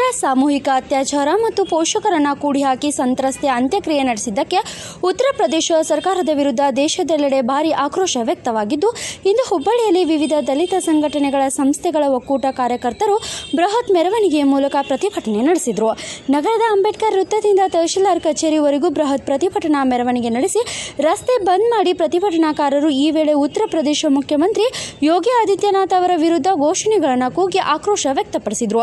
ಸಾಮೂಹಿಕ ಅತ್ಯಾಚಾರ ಮತ್ತು ಪೋಷಕರನ್ನ ಕೂಡಿ ಹಾಕಿ ಸಂತ್ರಸ್ತೆ ಅಂತ್ಯಕ್ರಿಯೆ ನಡೆಸಿದ್ದಕ್ಕೆ ಉತ್ತರ ಪ್ರದೇಶ ಸರ್ಕಾರದ ವಿರುದ್ಧ ದೇಶದೆಲ್ಲೆಡೆ ಭಾರಿ ಆಕ್ರೋಶ ವ್ಯಕ್ತವಾಗಿದ್ದು ಇಂದು ಹುಬ್ಬಳ್ಳಿಯಲ್ಲಿ ವಿವಿಧ ದಲಿತ ಸಂಘಟನೆಗಳ ಸಂಸ್ಥೆಗಳ ಒಕ್ಕೂಟ ಕಾರ್ಯಕರ್ತರು ಬೃಹತ್ ಮೆರವಣಿಗೆಯ ಮೂಲಕ ಪ್ರತಿಭಟನೆ ನಡೆಸಿದರು ನಗರದ ಅಂಬೇಡ್ಕರ್ ವೃತ್ತದಿಂದ ತಹಶೀಲ್ದಾರ್ ಕಚೇರಿವರೆಗೂ ಬೃಹತ್ ಪ್ರತಿಭಟನಾ ಮೆರವಣಿಗೆ ನಡೆಸಿ ರಸ್ತೆ ಬಂದ್ ಮಾಡಿ ಪ್ರತಿಭಟನಾಕಾರರು ಈ ವೇಳೆ ಉತ್ತರ ಪ್ರದೇಶ ಮುಖ್ಯಮಂತ್ರಿ ಯೋಗಿ ಆದಿತ್ಯನಾಥ್ ಅವರ ವಿರುದ್ಧ ಘೋಷಣೆಗಳನ್ನು ಕೂಗಿ ಆಕ್ರೋಶ ವ್ಯಕ್ತಪಡಿಸಿದರು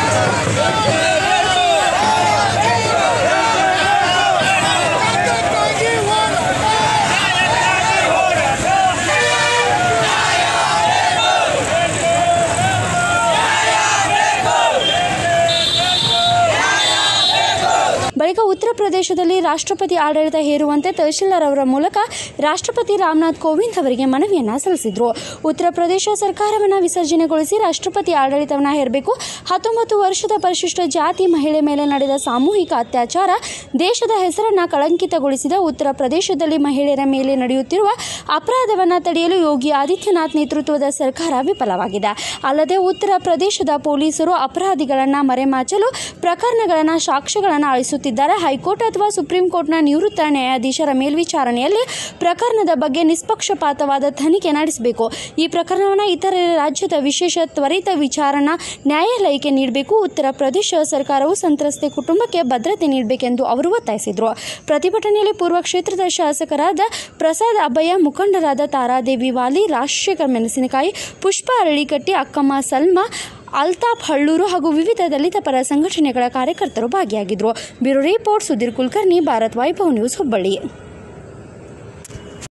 ಬಳಿಕ ಉತ್ತರ ಪ್ರದೇಶದಲ್ಲಿ ರಾಷ್ಟ್ರಪತಿ ಆಡಳಿತ ಹೇರುವಂತೆ ತಹಶೀಲ್ದಾರ್ ಅವರ ಮೂಲಕ ರಾಷ್ಟ್ರಪತಿ ರಾಮನಾಥ್ ಕೋವಿಂದ್ ಅವರಿಗೆ ಮನವಿಯನ್ನ ಸಲ್ಲಿಸಿದ್ರು ಉತ್ತರ ಪ್ರದೇಶ ಸರ್ಕಾರವನ್ನು ವಿಸರ್ಜನೆಗೊಳಿಸಿ ರಾಷ್ಟ್ರಪತಿ ಆಡಳಿತವನ್ನು ಹೇರಬೇಕು ಹತ್ತೊಂಬತ್ತು ವರ್ಷದ ಪರಿಶಿಷ್ಟ ಜಾತಿ ಮಹಿಳೆ ಮೇಲೆ ನಡೆದ ಸಾಮೂಹಿಕ ಅತ್ಯಾಚಾರ ದೇಶದ ಹೆಸರನ್ನ ಕಳಂಕಿತಗೊಳಿಸಿದ ಉತ್ತರ ಪ್ರದೇಶದಲ್ಲಿ ಮಹಿಳೆಯರ ಮೇಲೆ ನಡೆಯುತ್ತಿರುವ ಅಪರಾಧವನ್ನು ತಡೆಯಲು ಯೋಗಿ ಆದಿತ್ಯನಾಥ್ ನೇತೃತ್ವದ ಸರ್ಕಾರ ವಿಫಲವಾಗಿದೆ ಅಲ್ಲದೆ ಉತ್ತರ ಪ್ರದೇಶದ ಪೊಲೀಸರು ಅಪರಾಧಿಗಳನ್ನು ಮರೆಮಾಚಲು ಪ್ರಕರಣಗಳನ್ನು ಸಾಕ್ಷ್ಯಗಳನ್ನು ಅಳಿಸುತ್ತಿದ್ದಾರೆ ಹೈಕೋರ್ಟ್ ಅಥವಾ ಸುಪ್ರೀಂ ಕೋರ್ಟ್ನ ನಿವೃತ್ತ ನ್ಯಾಯಾಧೀಶರ ಮೇಲ್ವಿಚಾರಣೆಯಲ್ಲಿ ಪ್ರಕರಣದ ಬಗ್ಗೆ ನಿಷ್ಪಕ್ಷಪಾತವಾದ ತನಿಖೆ ನಡೆಸಬೇಕು ಈ ಪ್ರಕರಣವನ್ನು ಇತರ ರಾಜ್ಯದ ವಿಶೇಷ ತ್ವರಿತ ವಿಚಾರಣಾ ನ್ಯಾಯಾಲಯಕ್ಕೆ ನೀಡಬೇಕು ಉತ್ತರ ಪ್ರದೇಶ ಸರ್ಕಾರವು ಸಂತ್ರಸ್ತೆ ಕುಟುಂಬಕ್ಕೆ ಭದ್ರತೆ ನೀಡಬೇಕೆಂದು ಅವರು ಒತ್ತಾಯಿಸಿದರು ಪ್ರತಿಭಟನೆಯಲ್ಲಿ ಪೂರ್ವ ಕ್ಷೇತ್ರದ ಶಾಸಕರಾದ ಪ್ರಸಾದ್ ಅಭಯ ಮುಖಂಡರಾದ ತಾರಾದೇವಿ ವಾಲಿ ರಾಜಶೇಖರ್ ಮೆಣಸಿನಕಾಯಿ ಪುಷ್ಪ ಅರಳಿಕಟ್ಟಿ ಅಕ್ಕಮ್ಮ ಸಲ್ಮಾ ಅಲ್ತಾಫ್ ಹಳ್ಳೂರು ಹಾಗೂ ವಿವಿಧ ದಲಿತ ಪರ ಸಂಘಟನೆಗಳ ಕಾರ್ಯಕರ್ತರು ಭಾಗಿಯಾಗಿದ್ದರು bureau report Sudhir Kulkarni Bharat Vaibhav news Hubballi